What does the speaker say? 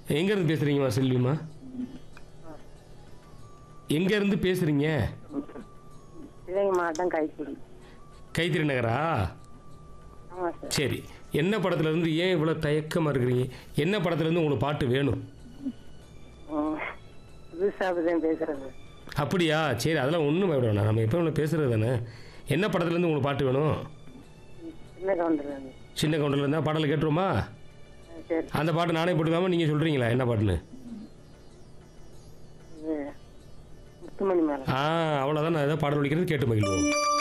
எங்கேருந்து பேசுகிறீங்கம்மா செல்விம்மா எங்கேருந்து பேசுகிறீங்க சிவகங்கை மாவட்டம் கைக்குடி கைத்திரி நகரா ஆமாம் சார் சரி என்ன படத்துலேருந்து ஏன் இவ்வளோ தயக்கமாக இருக்கிறீங்க என்ன படத்துலேருந்து உங்களுக்கு பாட்டு வேணும் ம். புதுசாக தான் பேசுறது அப்படியா சரி அதெல்லாம் ஒன்றும் பயப்பட வேணாம் நம்ம எப்போ ஒன்று பேசுகிறது தானே என்ன படத்துலேருந்து உங்களுக்கு பாட்டு வேணும் சின்ன கவுண்டர் சின்ன கவுண்டரில் இருந்தால் பாடலை கேட்டுருமா சரி அந்த பாட்டு நானே போட்டுக்காம நீங்கள் சொல்கிறீங்களா என்ன பாட்டுன்னு இது முத்துமணி மேலே ஆ அவ்வளோதான் நான் ஏதோ பாடல் ஒழிக்கிறது கேட்டு மகிழ்வோம்